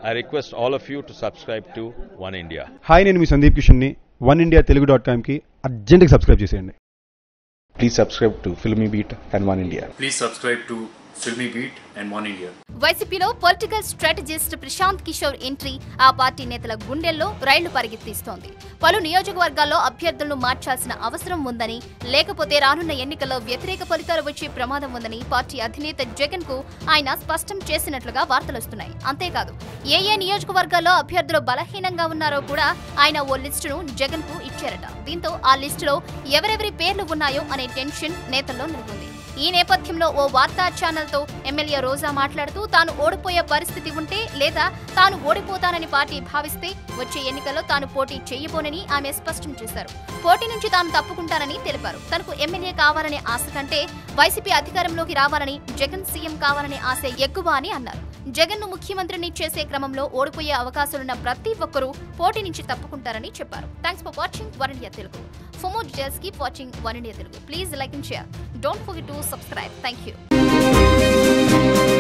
I request all of you to subscribe to One India. Hi నేను మీ సందీప్ కిషన్ని one India Telugu dot కామ్కి అర్జెంట్గా సబ్స్క్రైబ్ చేసేయండి Please subscribe to Filmy Beat and One India. Please subscribe to Filmy Beat and One India. వైసీపీలో political strategist Prashant Kishor entry ఆ party నేతల గుండెల్లో రైళ్లు పరిగెత్తిస్తోంది పలు నియోజకవర్గాల్లో అభ్యర్థులను మార్చాల్సిన అవసరం ఉందని లేకపోతే రానున్న ఎన్నికల్లో వ్యతిరేక ఫలితాలు వచ్చే ప్రమాదం ఉందని పార్టీ అధినేత జగన్ కు ఆయన స్పష్టం చేసినట్లుగా వార్తలొస్తున్నాయి అంతేకాదు ఏ ఏ నియోజకవర్గాల్లో అభ్యర్థులు బలహీనంగా ఉన్నారో కూడా ఆయన ఓ లిస్టును జగన్ కు ఇచ్చారట దీంతో ఆ లిస్టులో ఎవరెవరి పేర్లు ఉన్నాయో అనే టెన్షన్ నేతల్లో నెలకొంది ఈ నేపథ్యంలో ఓ వార్తా ఛానల్తో ఎమ్మెల్యే రోజా మాట్లాడుతూ తాను ఓడిపోయే పరిస్థితి ఉంటే లేదా తాను ఓడిపోతానని పార్టీ భావిస్తే వచ్చే ఎన్నికల్లో తాను పోటీ చేయబోనని ఆమె స్పష్టం చేశారు పోటీ నుంచి తాను తప్పుకుంటానని తెలిపారు తనకు ఎమ్మెల్యే కావాలనే ఆశ కంటే వైసీపీ అధికారంలోకి రావాలని జగన్ సీఎం కావాలనే ఆశ ఎక్కువ అని అన్నారు జగన్ ను ముఖ్యమంత్రిని చేసే క్రమంలో ఓడిపోయే అవకాశాలున్న ప్రతి ఒక్కరూ పోటీ నుంచి తప్పుకుంటారని చెప్పారు thanks for watching one India Telugu for more details keep watching one India Telugu please like and share don't forget to subscribe thank you